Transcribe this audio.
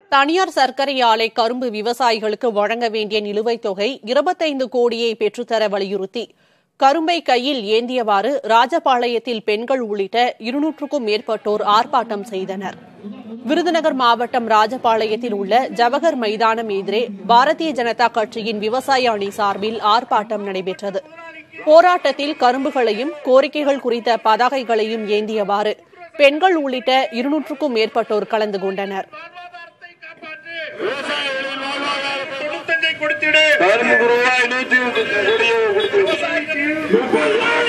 தனியார் சர்க்கரை ஆலை கரும்பு விவசாயிகளுக்கு வழங்க வேண்டிய நிலுவைத் தொகை இருபத்தைந்து கோடியை பெற்றுத்தர வலியுறுத்தி கரும்பை கையில் ஏந்தியவாறு ராஜபாளையத்தில் பெண்கள் உள்ளிட்ட இருநூற்றுக்கும் மேற்பட்டோர் ஆர்ப்பாட்டம் செய்தனர் விருதுநகர் மாவட்டம் ராஜபாளையத்தில் உள்ள ஜவஹர் மைதானம் எதிரே பாரதிய ஜனதா கட்சியின் விவசாய அணி சார்பில் ஆர்ப்பாட்டம் நடைபெற்றது போராட்டத்தில் கரும்புகளையும் கோரிக்கைகள் குறித்த பதாகைகளையும் ஏந்தியவாறு பெண்கள் உள்ளிட்ட இருநூற்றுக்கும் மேற்பட்டோர் கலந்து கொண்டனர் விவசாயிகளின் வாழ்வாதாரத்தை தொண்ணூத்தஞ்சை கொடுத்திடு கரும்பு ரூபாய் நூத்தி கொடியை கொடுத்து முப்பது நாள்